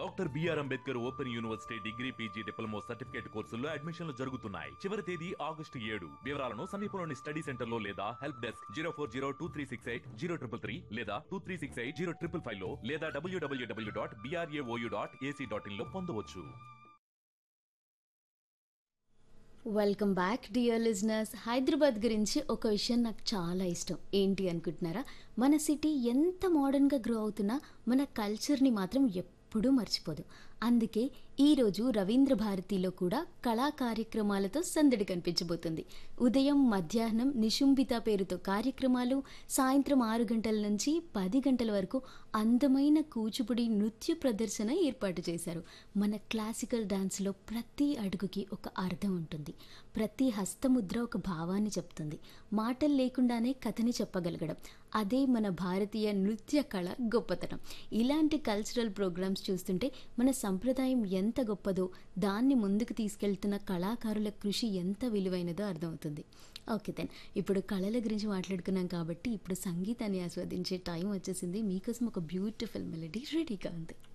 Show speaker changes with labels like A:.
A: doctor BR Ambedkar open university degree PG diploma certificate కోర్సుల్లో అడ్మిషన్లు జరుగుతున్నాయి చివరి తేదీ ఆగస్టు ఏడు వివరాలను సమీపంలోని స్టడీ సెంటర్ లో లేదా help desk zero four zero two three six eight zero triple three లేదా two three six eight zero triple five లో లేదా W W W dot BRAOU dot AC dot in లో పొందవచ్చు
B: welcome back dear listeners Hyderabad గురించి ఒక విషయం నాకు చాలా ఇష్టం ఏంటి అనుకుంటున్నారా మన సిటీ ఎంత మోడర్న్గా గ్రో అవుతున్నా మన కల్చర్ని మాత్రం ఎప్పుడూ మర్చిపోదు అందుకే ఈరోజు రవీంద్ర భారతిలో కూడా కళా కార్యక్రమాలతో సందడి కనిపించబోతుంది ఉదయం మధ్యాహ్నం నిశుంభిత పేరుతో కార్యక్రమాలు సాయంత్రం ఆరు గంటల నుంచి పది గంటల వరకు అందమైన కూచిపుడి నృత్య ప్రదర్శన ఏర్పాటు చేశారు మన క్లాసికల్ డాన్స్లో ప్రతి అడుగుకి ఒక అర్థం ఉంటుంది ప్రతి హస్తముద్ర ఒక భావాన్ని చెప్తుంది మాటలు లేకుండానే కథని చెప్పగలగడం అదే మన భారతీయ నృత్య కళ గొప్పతనం ఇలాంటి కల్చరల్ ప్రోగ్రామ్స్ చూస్తుంటే మన సంప్రదాయం ఎంత గొప్పదో దాన్ని ముందుకు తీసుకెళ్తున్న కళాకారుల కృషి ఎంత విలువైనదో అర్థమవుతుంది ఓకే దెన్ ఇప్పుడు కళల గురించి మాట్లాడుకున్నాం కాబట్టి ఇప్పుడు సంగీతాన్ని ఆస్వాదించే టైం వచ్చేసింది మీకోసం ఒక బ్యూటిఫుల్ మెలడీ రెడీగా ఉంది